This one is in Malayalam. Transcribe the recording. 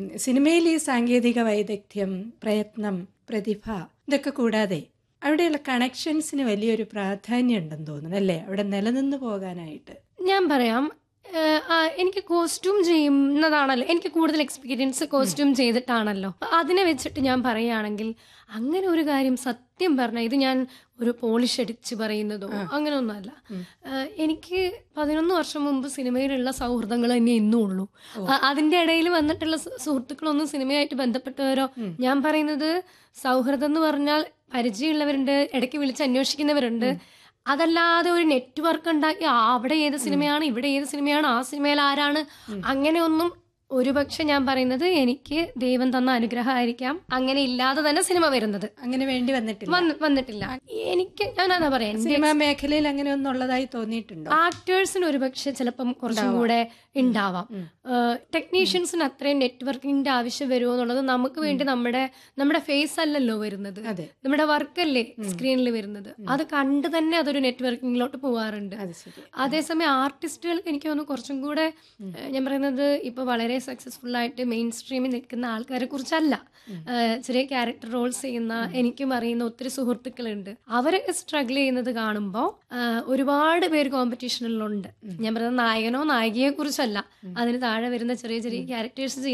സിനിമയിൽ ഈ സാങ്കേതിക വൈദഗ്ധ്യം പ്രയത്നം പ്രതിഭ ഇതൊക്കെ കൂടാതെ അവിടെയുള്ള കണക്ഷൻസിന് വലിയൊരു പ്രാധാന്യം ഉണ്ടെന്ന് തോന്നുന്നു അല്ലേ അവിടെ നിലനിന്ന് പോകാനായിട്ട് ഞാൻ പറയാം ഏഹ്, ആ, എനിക്ക് കോസ്റ്റ്യൂം ചെയ്യുന്നതാണല്ലോ എനിക്ക് കൂടുതൽ എക്സ്പീരിയൻസ് കോസ്റ്റ്യൂം ചെയ്തിട്ടാണല്ലോ അതിനെ വെച്ചിട്ട് ഞാൻ പറയുകയാണെങ്കിൽ അങ്ങനെ ഒരു കാര്യം സത്യം പറഞ്ഞ ഇത് ഞാൻ ഒരു പോളിഷ് അടിച്ച് പറയുന്നതോ അങ്ങനെയൊന്നുമല്ല ഏഹ്, എനിക്ക് പതിനൊന്ന് വർഷം മുമ്പ് സിനിമയിലുള്ള സൗഹൃദങ്ങൾ തന്നെ ഇന്നും ഉള്ളൂ അ- അതിന്റെ ഇടയിൽ വന്നിട്ടുള്ള സു- സുഹൃത്തുക്കളൊന്നും സിനിമയായിട്ട് ബന്ധപ്പെട്ടവരോ ഞാൻ പറയുന്നത് സൗഹൃദം എന്ന് പറഞ്ഞാൽ പരിചയമുള്ളവരുണ്ട് ഇടയ്ക്ക് വിളിച്ച് അന്വേഷിക്കുന്നവരുണ്ട് അതല്ലാതെ ഒരു നെറ്റ്വർക്ക് ഉണ്ടാക്കി ആ, അവിടെ ഏത് സിനിമയാണ് ഇവിടെ ഏത് സിനിമയാണ് ആ സിനിമയിൽ ആരാണ് അങ്ങനെയൊന്നും ഒരുപക്ഷെ ഞാൻ പറയുന്നത് എനിക്ക് ദൈവം തന്ന അനുഗ്രഹമായിരിക്കാം അങ്ങനെ ഇല്ലാതെ തന്നെ സിനിമ വരുന്നത് അങ്ങനെ വേണ്ടി വന്നിട്ടില്ല വന്ന് വന്നിട്ടില്ല എനിക്ക് ഞാൻ അതാ പറയാം എന്റെ സിനിമാ മേഖലയിൽ അങ്ങനെ ഒന്നും ഉള്ളതായി തോന്നിയിട്ടുണ്ടോ ആക്ടേഴ്സിന് ഒരുപക്ഷെ ചിലപ്പം കുറച്ചും കൂടെ ഉണ്ടാവാം ടെക്നീഷ്യൻസിന് അത്രയും നെറ്റ്വർക്കിംഗിന്റെ ആവശ്യം വരുമോ എന്നുള്ളത് നമുക്ക് വേണ്ടി നമ്മുടെ നമ്മുടെ ഫേസ് അല്ലല്ലോ വരുന്നത് അതെ നമ്മുടെ വർക്കല്ലേ സ്ക്രീനിൽ വരുന്നത് അത് കണ്ട് തന്നെ അതൊരു നെറ്റ്വർക്കിങ്ങിലോട്ട് പോവാറുണ്ട് അത് ശരി അതേസമയം ആർട്ടിസ്റ്റുകൾക്ക് എനിക്ക് തോന്നുന്നു കുറച്ചും കൂടെ ഏഹ്, ഞാൻ പറയുന്നത് ഇപ്പൊ വളരെ സക്സസ്ഫുൾ ആയിട്ട് മെയിൻ സ്ട്രീമിൽ നിൽക്കുന്ന ആൾക്കാരെ കുറിച്ചല്ല ഏഹ്, ചെറിയ ക്യാരക്ടർ റോൾസ് ചെയ്യുന്ന എനിക്കും അറിയുന്ന ഒത്തിരി സുഹൃത്തുക്കളുണ്ട് അവരൊക്കെ സ്ട്രഗിൾ ചെയ്യുന്നത് കാണുമ്പോൾ ഒരുപാട് പേര് കോമ്പറ്റീഷനിലുണ്ട് ഞാൻ പറയുന്നത് നായകനോ നായികയെ കുറിച്ചല്ല അതിന് താഴെ വരുന്ന ചെറിയ ചെറിയ ക്യാരക്ടേഴ്സ്